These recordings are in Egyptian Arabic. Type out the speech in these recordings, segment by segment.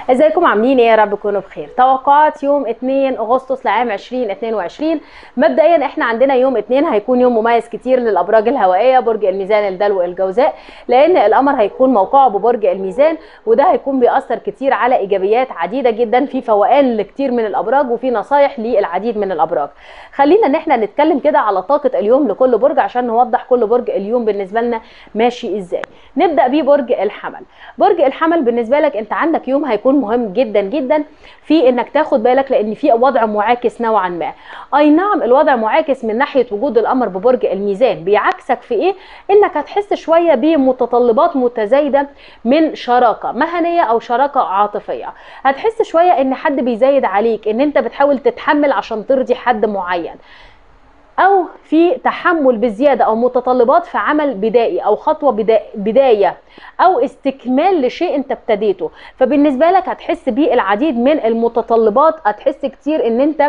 ازيكم عاملين ايه يا رب تكونوا بخير توقعات يوم 2 اغسطس لعام 2022 مبدئيا احنا عندنا يوم 2 هيكون يوم مميز كتير للابراج الهوائيه برج الميزان الدلو الجوزاء لان القمر هيكون موقعه ببرج الميزان وده هيكون بيأثر كتير على ايجابيات عديده جدا في فوقان لكتير من الابراج وفي نصايح للعديد من الابراج خلينا ان احنا نتكلم كده على طاقه اليوم لكل برج عشان نوضح كل برج اليوم بالنسبه لنا ماشي ازاي نبدا بيه برج الحمل برج الحمل بالنسبه لك انت عندك يوم هيكون مهم جدا جدا في انك تاخد بالك لان في وضع معاكس نوعا ما اي نعم الوضع معاكس من ناحيه وجود القمر ببرج الميزان بيعكسك في ايه انك هتحس شويه بمتطلبات متزايده من شراكه مهنيه او شراكه عاطفيه هتحس شويه ان حد بيزايد عليك ان انت بتحاول تتحمل عشان ترضي حد معين او في تحمل بزياده او متطلبات في عمل بدائي او خطوه بدايه او استكمال لشيء انت ابتديته فبالنسبه لك هتحس بالعديد من المتطلبات هتحس كتير ان انت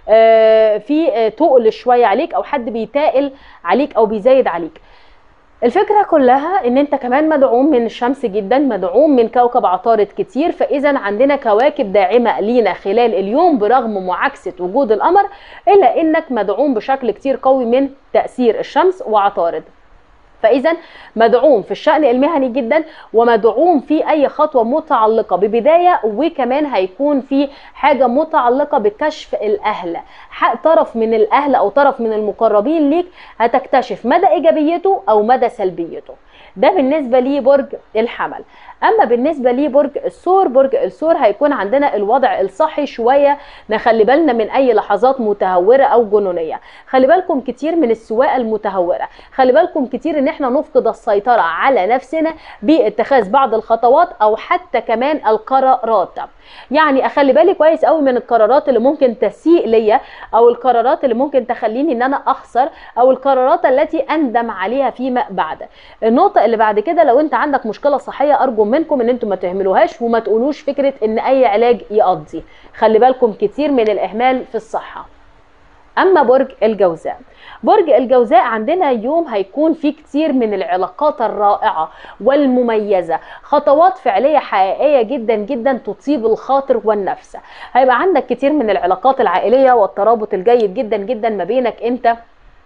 في تقل شويه عليك او حد بيتائل عليك او بيزايد عليك الفكره كلها ان انت كمان مدعوم من الشمس جدا مدعوم من كوكب عطارد كتير فاذا عندنا كواكب داعمه لينا خلال اليوم برغم معاكسه وجود القمر الا انك مدعوم بشكل كتير قوي من تاثير الشمس وعطارد فاذا مدعوم في الشان المهني جدا ومدعوم في اي خطوه متعلقه ببدايه وكمان هيكون في حاجه متعلقه بكشف الاهل طرف من الاهل او طرف من المقربين ليك هتكتشف مدى ايجابيته او مدى سلبيته ده بالنسبه لبرج الحمل اما بالنسبه لبرج الثور برج الثور هيكون عندنا الوضع الصحي شويه نخلي بالنا من اي لحظات متهوره او جنونيه خلي بالكم كتير من السواقه المتهوره خلي بالكم كتير ان احنا نفقد السيطره على نفسنا باتخاذ بعض الخطوات او حتى كمان القرارات يعني اخلي بالي كويس قوي من القرارات اللي ممكن تسيء ليا او القرارات اللي ممكن تخليني ان انا اخسر او القرارات التي اندم عليها فيما بعد النقطه اللي بعد كده لو انت عندك مشكله صحيه ارجو منكم ان انتم ما تهملوهاش وما تقولوش فكره ان اي علاج يقضي خلي بالكم كتير من الاهمال في الصحه اما برج الجوزاء برج الجوزاء عندنا يوم هيكون فيه كتير من العلاقات الرائعه والمميزه خطوات فعليه حقيقيه جدا جدا تطيب الخاطر والنفس هيبقى عندك كتير من العلاقات العائليه والترابط الجيد جدا جدا ما بينك انت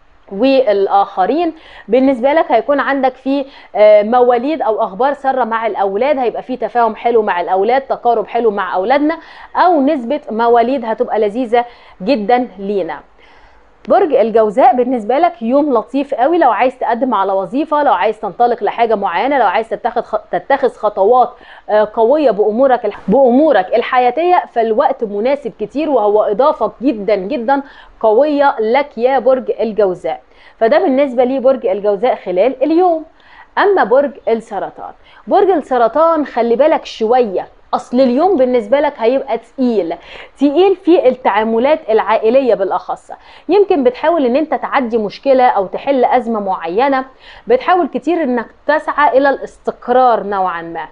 والاخرين بالنسبه لك هيكون عندك في مواليد او اخبار ساره مع الاولاد هيبقى في تفاهم حلو مع الاولاد تقارب حلو مع اولادنا او نسبه مواليد هتبقى لذيذه جدا لينا برج الجوزاء بالنسبه لك يوم لطيف قوي لو عايز تقدم على وظيفه لو عايز تنطلق لحاجه معينه لو عايز تتخذ تتخذ خطوات قويه بامورك بامورك الحياتيه فالوقت مناسب كتير وهو اضافه جدا جدا قويه لك يا برج الجوزاء فده بالنسبه لي برج الجوزاء خلال اليوم اما برج السرطان برج السرطان خلي بالك شويه اصل اليوم بالنسبه لك هيبقى تقيل تقيل في التعاملات العائليه بالاخص يمكن بتحاول ان انت تعدي مشكله او تحل ازمه معينه بتحاول كتير انك تسعى الى الاستقرار نوعا ما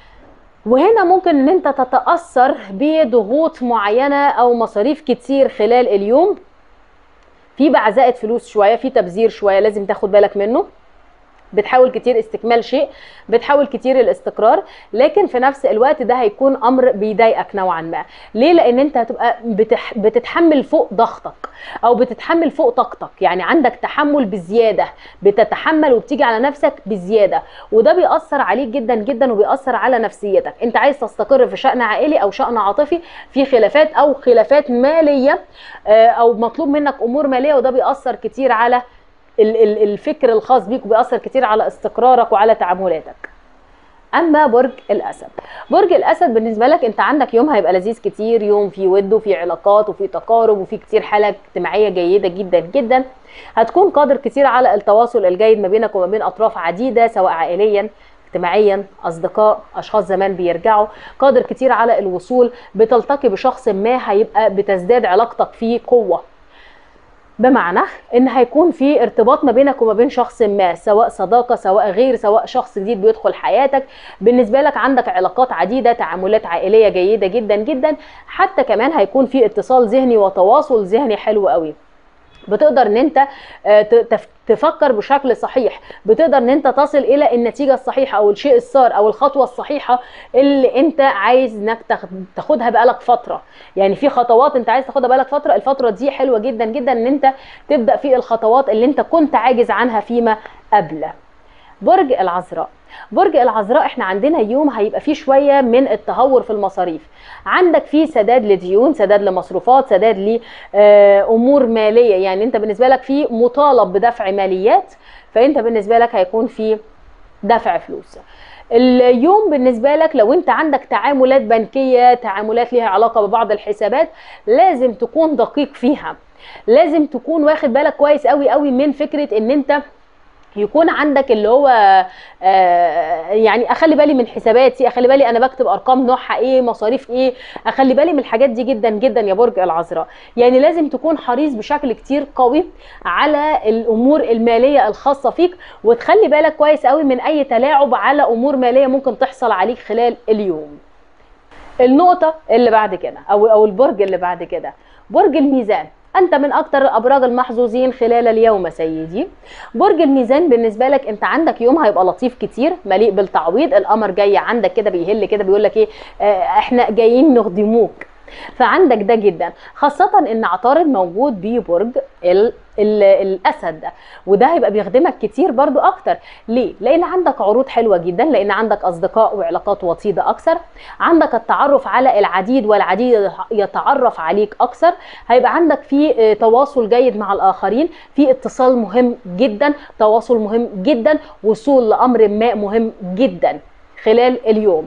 وهنا ممكن ان انت تتاثر بضغوط معينه او مصاريف كتير خلال اليوم في بعزقه فلوس شويه في تبذير شويه لازم تاخد بالك منه بتحاول كتير استكمال شيء بتحاول كتير الاستقرار لكن في نفس الوقت ده هيكون امر بيضايقك نوعا ما ليه لان انت هتبقى بتح بتتحمل فوق ضغطك او بتتحمل فوق طاقتك يعني عندك تحمل بزياده بتتحمل وبتيجي على نفسك بزياده وده بيأثر عليك جدا جدا وبيأثر على نفسيتك انت عايز تستقر في شأن عائلي او شأن عاطفي في خلافات او خلافات ماليه او مطلوب منك امور ماليه وده بيأثر كتير على الفكر الخاص بيك وبيأثر كتير على استقرارك وعلى تعاملاتك اما برج الاسد برج الاسد بالنسبه لك انت عندك يوم هيبقى لذيذ كتير يوم فيه ود وفيه علاقات وفيه تقارب وفيه كتير حاله اجتماعيه جيده جدا جدا هتكون قادر كتير على التواصل الجيد ما بينك وما بين اطراف عديده سواء عائليا اجتماعيا اصدقاء اشخاص زمان بيرجعوا قادر كتير على الوصول بتلتقي بشخص ما هيبقى بتزداد علاقتك فيه قوه بمعنى ان هيكون في ارتباط ما بينك وما بين شخص ما سواء صداقه سواء غير سواء شخص جديد بيدخل حياتك بالنسبه لك عندك علاقات عديده تعاملات عائليه جيده جدا جدا حتى كمان هيكون في اتصال ذهني وتواصل ذهني حلو قوي بتقدر ان انت آه، ت- تف- تفكر بشكل صحيح بتقدر ان انت تصل الى النتيجه الصحيحه او الشيء الصار او الخطوه الصحيحه اللي انت عايز انك تاخد- تاخدها بقالك فتره يعني في خطوات انت عايز تاخدها بقالك فتره الفتره دي حلوه جدا جدا ان انت تبدا في الخطوات اللي انت كنت عاجز عنها فيما قبل برج العذراء برج العذراء احنا عندنا يوم هيبقى فيه شويه من التهور في المصاريف عندك فيه سداد لديون سداد لمصروفات سداد لامور ماليه يعني انت بالنسبه لك في مطالب بدفع ماليات فانت بالنسبه لك هيكون في دفع فلوس اليوم بالنسبه لك لو انت عندك تعاملات بنكيه تعاملات ليها علاقه ببعض الحسابات لازم تكون دقيق فيها لازم تكون واخد بالك كويس قوي قوي من فكره ان انت يكون عندك اللي هو آه، يعني اخلي بالي من حساباتي اخلي بالي انا بكتب ارقام نوعها ايه مصاريف ايه اخلي بالي من الحاجات دي جدا جدا يا برج العذراء يعني لازم تكون حريص بشكل كتير قوي على الامور الماليه الخاصه فيك وتخلي بالك كويس قوي من اي تلاعب على امور ماليه ممكن تحصل عليك خلال اليوم النقطة اللي بعد كده أو أو البرج اللي بعد كده برج الميزان أنت من أكتر الأبراج المحظوظين خلال اليوم سيدي برج الميزان بالنسبة لك أنت عندك يوم هيبقى لطيف كتير مليء بالتعويض القمر جاي عندك كده بيهل كده بيقول لك إيه آه، إحنا جايين نخدموك فعندك ده جدا خاصة ان عطارد موجود ببرج ال ال الاسد وده هيبقى بيخدمك كتير برضو اكتر ليه لان عندك عروض حلوه جدا لان عندك اصدقاء وعلاقات وطيده اكثر عندك التعرف على العديد والعديد يتعرف عليك اكثر هيبقى عندك في آه، تواصل جيد مع الاخرين في اتصال مهم جدا تواصل مهم جدا وصول لامر ما مهم جدا خلال اليوم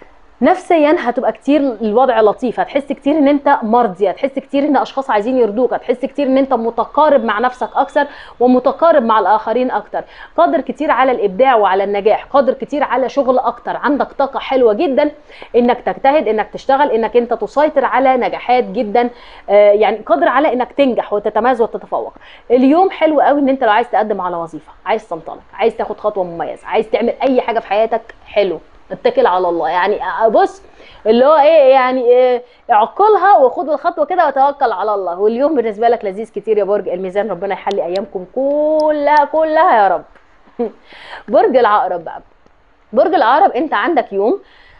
نفسيا هتبقى كتير الوضع لطيف هتحس كتير ان انت مرضي هتحس كتير ان اشخاص عايزين يرضوك هتحس كتير ان انت متقارب مع نفسك اكثر ومتقارب مع الاخرين اكتر قادر كتير على الابداع وعلى النجاح قادر كتير على شغل اكتر عندك طاقه حلوه جدا انك تجتهد انك تشتغل انك انت تسيطر على نجاحات جدا آه، يعني قادر على انك تنجح وتتميز وتتفوق اليوم حلو قوي ان انت لو عايز تقدم على وظيفه عايز تنطلق عايز تاخد خطوه مميزه عايز تعمل اي حاجه في حياتك حلو اتكل على الله يعني بص اللي هو ايه يعني إيه اعقلها وخد الخطوه كده وتوكل على الله واليوم بالنسبه لك لذيذ كتير يا برج الميزان ربنا يحلي ايامكم كلها كلها يا رب برج العقرب بقى برج العقرب انت عندك يوم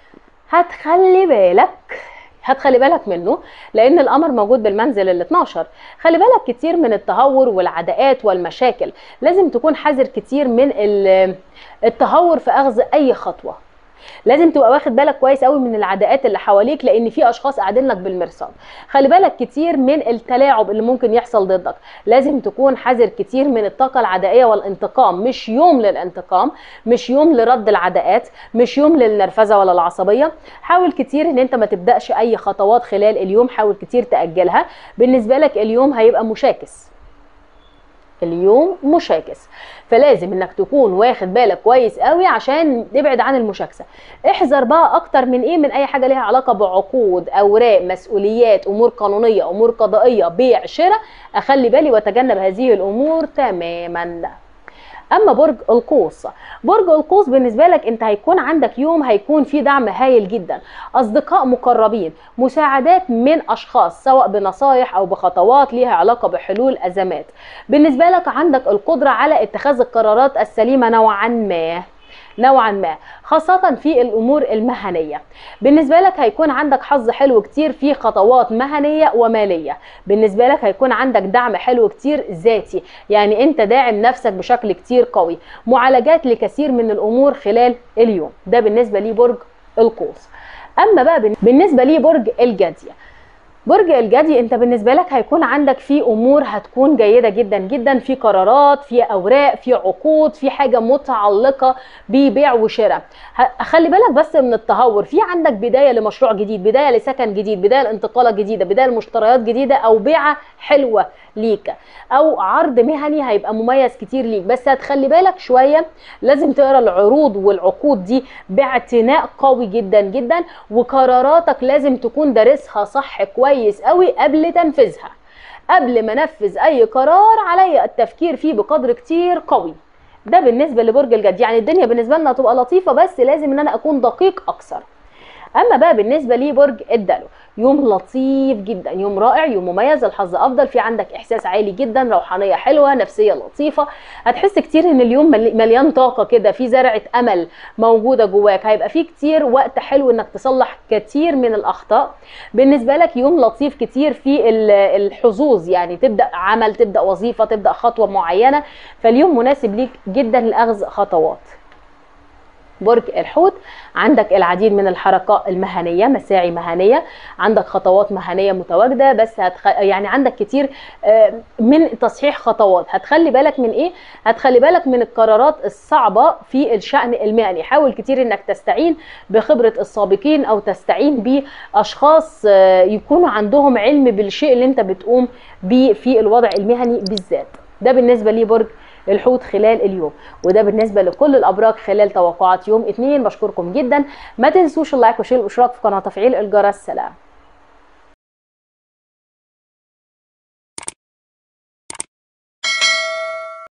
هتخلي بالك هتخلي بالك منه لان القمر موجود بالمنزل ال 12 خلي بالك كتير من التهور والعداءات والمشاكل لازم تكون حذر كتير من ال- التهور في اخذ اي خطوه لازم تبقى واخد بالك كويس قوي من العداءات اللي حواليك لان في اشخاص قاعدين لك بالمرصاد خلي بالك كتير من التلاعب اللي ممكن يحصل ضدك لازم تكون حذر كتير من الطاقه العدائيه والانتقام مش يوم للانتقام مش يوم لرد العداءات مش يوم للنرفزه ولا العصبيه حاول كتير ان انت ما تبداش اي خطوات خلال اليوم حاول كتير تاجلها بالنسبه لك اليوم هيبقى مشاكس اليوم مشاكس فلازم انك تكون واخد بالك كويس قوي عشان تبعد عن المشاكسه احذر بقى اكتر من ايه من اي حاجه ليها علاقه بعقود اوراق مسؤوليات امور قانونيه امور قضائيه بيع شراء اخلي بالي واتجنب هذه الامور تماما اما برج القوس برج القوس بالنسبه لك انت هيكون عندك يوم هيكون فيه دعم هايل جدا اصدقاء مقربين مساعدات من اشخاص سواء بنصايح او بخطوات ليها علاقه بحلول ازمات بالنسبه لك عندك القدره على اتخاذ القرارات السليمه نوعا ما نوعا ما خاصة في الأمور المهنية بالنسبة لك هيكون عندك حظ حلو كتير في خطوات مهنية ومالية بالنسبة لك هيكون عندك دعم حلو كتير ذاتي يعني أنت داعم نفسك بشكل كتير قوي معالجات لكثير من الأمور خلال اليوم ده بالنسبة لي برج القوس أما بقى بالنسبة لي برج الجدي برج الجدي انت بالنسبه لك هيكون عندك في امور هتكون جيده جدا جدا في قرارات في اوراق في عقود في حاجه متعلقه ببيع وشراء ه- خلي بالك بس من التهور في عندك بدايه لمشروع جديد بدايه لسكن جديد بدايه لانتقاله جديده بدايه لمشتريات جديده او بيعه حلوه ليك او عرض مهني هيبقى مميز كتير ليك بس هتخلي بالك شويه لازم تقرا العروض والعقود دي باعتناء قوي جدا جدا وقراراتك لازم تكون دارسها صح كويس قوي قبل تنفيذها قبل ما انفذ اي قرار عليا التفكير فيه بقدر كتير قوي ده بالنسبه لبرج الجدي يعني الدنيا بالنسبه لنا هتبقى لطيفه بس لازم ان انا اكون دقيق اكثر اما بقى بالنسبه لي برج الدلو يوم لطيف جدا يوم رائع يوم مميز الحظ افضل في عندك احساس عالي جدا روحانيه حلوه نفسيه لطيفه هتحس كتير ان اليوم مليان طاقه كده في زرعه امل موجوده جواك هيبقى في كتير وقت حلو انك تصلح كتير من الاخطاء بالنسبه لك يوم لطيف كتير في الحظوظ يعني تبدا عمل تبدا وظيفه تبدا خطوه معينه فاليوم مناسب ليك جدا لاخذ خطوات برج الحوت عندك العديد من الحركات المهنيه مساعي مهنيه عندك خطوات مهنيه متواجده بس هتخ... يعني عندك كتير من تصحيح خطوات هتخلي بالك من ايه هتخلي بالك من القرارات الصعبه في الشان المهني حاول كتير انك تستعين بخبره السابقين او تستعين باشخاص يكونوا عندهم علم بالشيء اللي انت بتقوم بيه في الوضع المهني بالذات ده بالنسبه لي برج الحوت خلال اليوم وده بالنسبه لكل الابراج خلال توقعات يوم اثنين بشكركم جدا ما تنسوش اللايك والشير والاشتراك في قناه تفعيل الجرس سلام